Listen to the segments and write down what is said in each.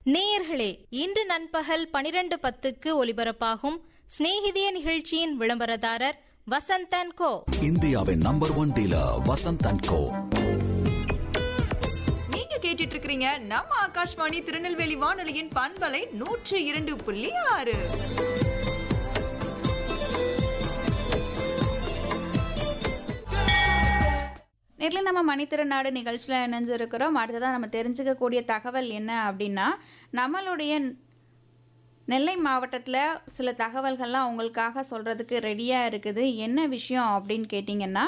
நேயர்களே இன்று நண்பகல் பனிரெண்டு பத்துக்கு ஒலிபரப்பாகும் சிநேகிதிய நிகழ்ச்சியின் விளம்பரதாரர் வசந்தன் கோ இந்தியாவின் number one dealer Vasanth and co நீங்க கேட்டுட்டு இருக்கிறீங்க நம்ம ஆகாஷ்வாணி திருநெல்வேலி வானொலியின் பண்பலை நூற்று இரண்டு புள்ளி ஆறு நேரில் நம்ம மணித்திறனாடு நிகழ்ச்சியில் இணைஞ்சிருக்கிறோம் அடுத்ததான் நம்ம தெரிஞ்சுக்கக்கூடிய தகவல் என்ன அப்படின்னா நம்மளுடைய நெல்லை மாவட்டத்தில் சில தகவல்கள்லாம் உங்களுக்காக சொல்கிறதுக்கு ரெடியாக இருக்குது என்ன விஷயம் அப்படின்னு கேட்டிங்கன்னா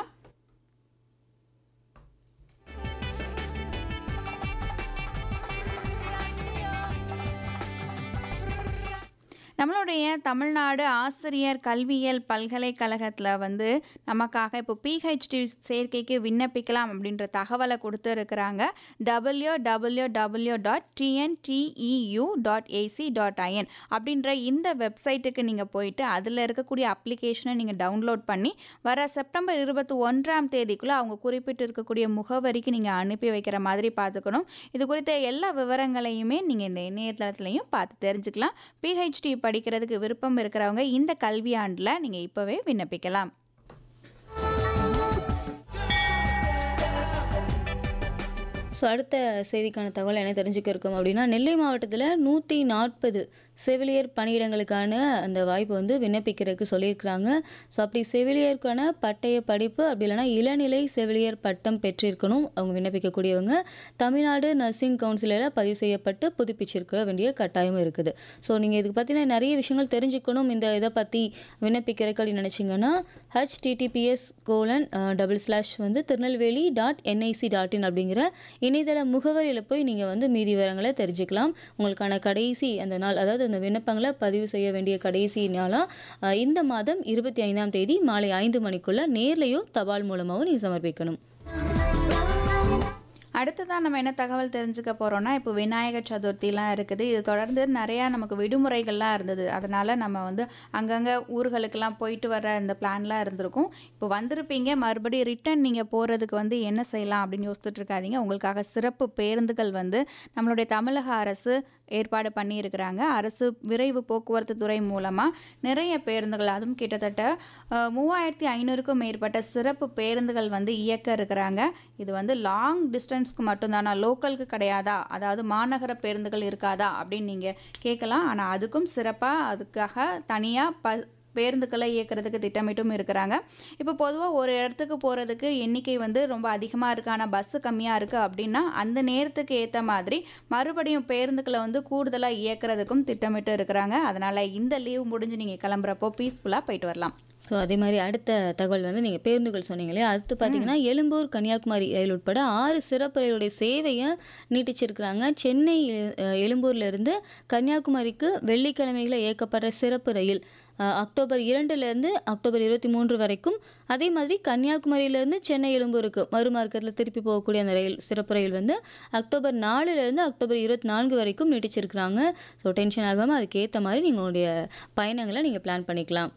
நம்மளுடைய தமிழ்நாடு ஆசிரியர் கல்வியியல் பல்கலைக்கழகத்தில் வந்து நமக்காக இப்போ பிஹெச்டி சேர்க்கைக்கு விண்ணப்பிக்கலாம் அப்படின்ற தகவலை கொடுத்துருக்குறாங்க W W W dot TNTEU dot AC dot IN அப்படின்ற இந்த வெப்சைட்டுக்கு நீங்கள் போயிட்டு அதில் இருக்கக்கூடிய அப்ளிகேஷனை நீங்கள் டவுன்லோட் பண்ணி வர செப்டம்பர் இருபத்தி ஒன்றாம் தேதிக்குள்ளே அவங்க குறிப்பிட்டு இருக்கக்கூடிய முகவரிக்கு நீங்கள் அனுப்பி வைக்கிற மாதிரி பார்த்துக்கணும் இது குறித்த எல்லா விவரங்களையுமே நீங்கள் இந்த இணையதளத்துலையும் பார்த்து தெரிஞ்சுக்கலாம் பிஹெச்டி படிக்கிறதுக்கு விருப்பம் இருக்கிறவங்க இந்த கல்வியாண்டில் நீங்கள் இப்போவே விண்ணப்பிக்கலாம் ஸோ அடுத்த செய்திக்கான தகவல் என்ன தெரிஞ்சுக்க இருக்கும் அப்படின்னா நெல்லை மாவட்டத்தில் நூற்றி நாற்பது செவிலியர் பணியிடங்களுக்கான அந்த வாய்ப்பு வந்து விண்ணப்பிக்கிறதுக்கு சொல்லியிருக்கிறாங்க ஸோ அப்படி செவிலியருக்கான பட்டய படிப்பு அப்படி இல்லைன்னா இளநிலை செவிலியர் பட்டம் பெற்றிருக்கணும் அவங்க விண்ணப்பிக்கக்கூடியவங்க தமிழ்நாடு நர்சிங் கவுன்சிலில் பதிவு செய்யப்பட்டு புதுப்பிச்சிருக்க வேண்டிய கட்டாயம் இருக்குது ஸோ நீங்கள் இதுக்கு பற்றின நிறைய விஷயங்கள் தெரிஞ்சுக்கணும் இந்த இதை பற்றி விண்ணப்பிக்கிறதுக்கு அப்படின்னு நினச்சிங்கன்னா ஹச்டிடிபிஎஸ் கோலன் டபுள் ஸ்லாஷ் வந்து Tirunelveli dot NIC dot IN அப்படிங்கிற இணையதள முகவரியில் போய் நீங்கள் வந்து மீதி விவரங்களை தெரிஞ்சுக்கலாம் உங்களுக்கான கடைசி அந்த நாள் அதாவது அந்த விண்ணப்பங்களை பதிவு செய்ய வேண்டிய கடைசி நாளாக இந்த மாதம் இருபத்தி ஐந்தாம் தேதி மாலை ஐந்து மணிக்குள்ள நேர்லையோ தபால் மூலமாகவும் நீங்கள் சமர்ப்பிக்கணும் அடுத்ததான் நம்ம என்ன தகவல் தெரிஞ்சுக்க போகிறோம்னா இப்போ விநாயகர் சதுர்த்திலாம் இருக்குது இது தொடர்ந்து நிறையா நமக்கு விடுமுறைகள்லாம் இருந்தது அதனால் நம்ம வந்து அங்கங்கே ஊர்களுக்கெல்லாம் போயிட்டு வர இந்த பிளான்லாம் இருந்திருக்கும் இப்போ வந்திருப்பீங்க மறுபடியும் ரிட்டர்ன் நீங்கள் போகிறதுக்கு வந்து என்ன செய்யலாம் அப்படின்னு யோசிச்சுட்டு இருக்காதீங்க உங்களுக்காக சிறப்பு பேருந்துகள் வந்து நம்மளுடைய தமிழக அரசு ஏற்பாடு பண்ணியிருக்கிறாங்க அரசு விரைவு போக்குவரத்து துறை மூலமாக நிறைய பேருந்துகள் அதுவும் கிட்டத்தட்ட அஹ், மூவாயிரத்தி ஐநூறுக்கும் மேற்பட்ட சிறப்பு பேருந்துகள் வந்து இயக்க இருக்கிறாங்க இது வந்து லாங் டிஸ்டன்ஸ்க்கு மட்டும்தானா லோக்கலுக்கு கிடையாதா அதாவது மாநகர பேருந்துகள் இருக்காதா அப்படின்னு நீங்கள் கேட்கலாம் ஆனால் அதுக்கும் சிறப்பாக அதுக்காக தனியாக ப பேருந்துக்களை இயக்கிறதுக்கு திட்டமிட்டும் இருக்கிறாங்க இப்போ பொதுவாக ஒரு இடத்துக்கு போகிறதுக்கு எண்ணிக்கை வந்து ரொம்ப அதிகமாக இருக்குது ஆனால் பஸ்ஸு கம்மியாக இருக்குது அப்படின்னா அந்த நேரத்துக்கு ஏற்ற மாதிரி மறுபடியும் பேருந்துக்களை வந்து கூடுதலாக இயக்கிறதுக்கும் திட்டமிட்டு இருக்கிறாங்க அதனால் இந்த லீவ் முடிஞ்சு நீங்கள் கிளம்புறப்போ பீஸ்ஃபுல்லாக போயிட்டு வரலாம் ஸோ அதே மாதிரி அடுத்த தகவல் வந்து நீங்கள் பேருந்துகள் சொன்னீங்க இல்லையா அடுத்து பார்த்தீங்கன்னா எழும்பூர் கன்னியாகுமரி ரயில் உட்பட ஆறு சிறப்பு ரயிலுடைய சேவையை நீட்டிச்சிருக்கிறாங்க சென்னை அஹ், எழும்பூர்ல இருந்து கன்னியாகுமரிக்கு வெள்ளிக்கிழமைகளில் இயக்கப்படுற சிறப்பு ரயில் அஹ், அக்டோபர் இரண்டுலேருந்து அக்டோபர் இருபத்தி மூன்று வரைக்கும் அதே மாதிரி கன்னியாகுமரியிலேருந்து சென்னை எழும்பூருக்கு மறுமார்க்கத்தில் திருப்பி போகக்கூடிய அந்த ரயில் சிறப்பு ரயில் வந்து அக்டோபர் நாலுலேருந்து அக்டோபர் இருபத்தி நான்கு வரைக்கும் நீட்டிச்சிருக்கிறாங்க ஸோ டென்ஷன் ஆகாமல் அதுக்கேற்ற மாதிரி நீங்கள் உங்களுடைய பயணங்களை நீங்கள் பிளான் பண்ணிக்கலாம்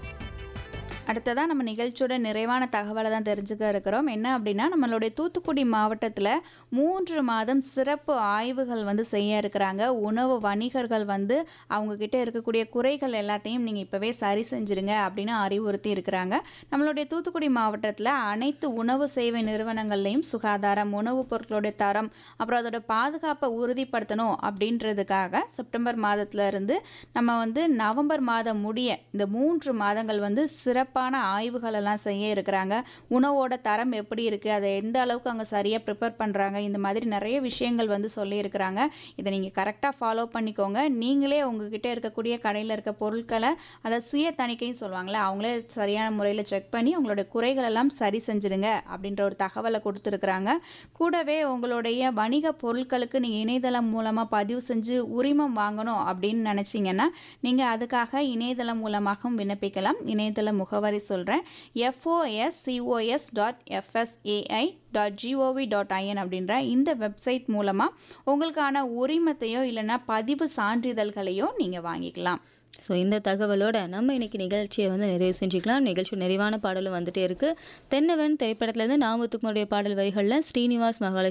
அடுத்ததாக நம்ம நிகழ்ச்சியோட நிறைவான தகவலை தான் தெரிஞ்சுக்க இருக்கிறோம் என்ன அப்படின்னா நம்மளுடைய தூத்துக்குடி மாவட்டத்தில் மூன்று மாதம் சிறப்பு ஆய்வுகள் வந்து செய்ய இருக்கிறாங்க உணவு வணிகர்கள் வந்து அவங்க கிட்ட இருக்கக்கூடிய குறைகள் எல்லாத்தையும் நீங்கள் இப்போவே சரி செஞ்சிருங்க அப்படின்னு அறிவுறுத்தி இருக்கிறாங்க நம்மளுடைய தூத்துக்குடி மாவட்டத்தில் அனைத்து உணவு சேவை நிறுவனங்கள்லையும் சுகாதாரம் உணவுப் பொருட்களுடைய தரம் அப்புறம் அதோட பாதுகாப்பை உறுதிப்படுத்தணும் அப்படின்றதுக்காக செப்டம்பர் மாதத்துல இருந்து நம்ம வந்து நவம்பர் மாதம் முடிய இந்த மூன்று மாதங்கள் வந்து சிறப்பான ஆய்வுகள் எல்லாம் செய்ய இருக்கிறாங்க உணவோட தரம் எப்படி இருக்குது அதை எந்த அளவுக்கு அங்கே சரியாக ப்ரிப்பேர் பண்ணுறாங்க இந்த மாதிரி நிறைய விஷயங்கள் வந்து சொல்லியிருக்கிறாங்க இதை நீங்கள் கரெக்டாக ஃபாலோ பண்ணிக்கோங்க நீங்களே உங்ககிட்ட இருக்கக்கூடிய கடையில் இருக்க பொருட்களை அதை சுய தணிக்கைன்னு சொல்லுவாங்களே அவங்களே சரியான முறையில் செக் பண்ணி உங்களோட குறைகள் எல்லாம் சரி செஞ்சிடுங்க அப்படின்ற ஒரு தகவலை கொடுத்துருக்குறாங்க கூடவே உங்களுடைய வணிக பொருட்களுக்கு நீங்கள் இணையதளம் மூலமாக பதிவு செஞ்சு உரிமம் வாங்கணும் அப்படின்னு நினச்சிங்கன்னா நீங்கள் அதுக்காக இணையதளம் மூலமாகவும் விண்ணப்பிக்கலாம் இணையதள முகவரி சொல்கிறேன் FOS COS dot FSSAI dot GOV dot IN அப்படின்ற இந்த வெப்சைட் மூலமாக உங்களுக்கான உரிமத்தையோ இல்லைன்னா பதிவு சான்றிதழ்களையோ நீங்கள் வாங்கிக்கலாம் ஸோ இந்த தகவலோட நம்ம இன்னைக்கு நிகழ்ச்சியை வந்து நிறைவு செஞ்சுக்கலாம் நிகழ்ச்சி நிறைவான பாடலும் வந்துட்டே இருக்கு தென்னவன் திரைப்படத்துலேருந்து நாமத்துக்குமருடைய பாடல் வரிகளில் ஸ்ரீனிவாஸ் மகாலட்சுமி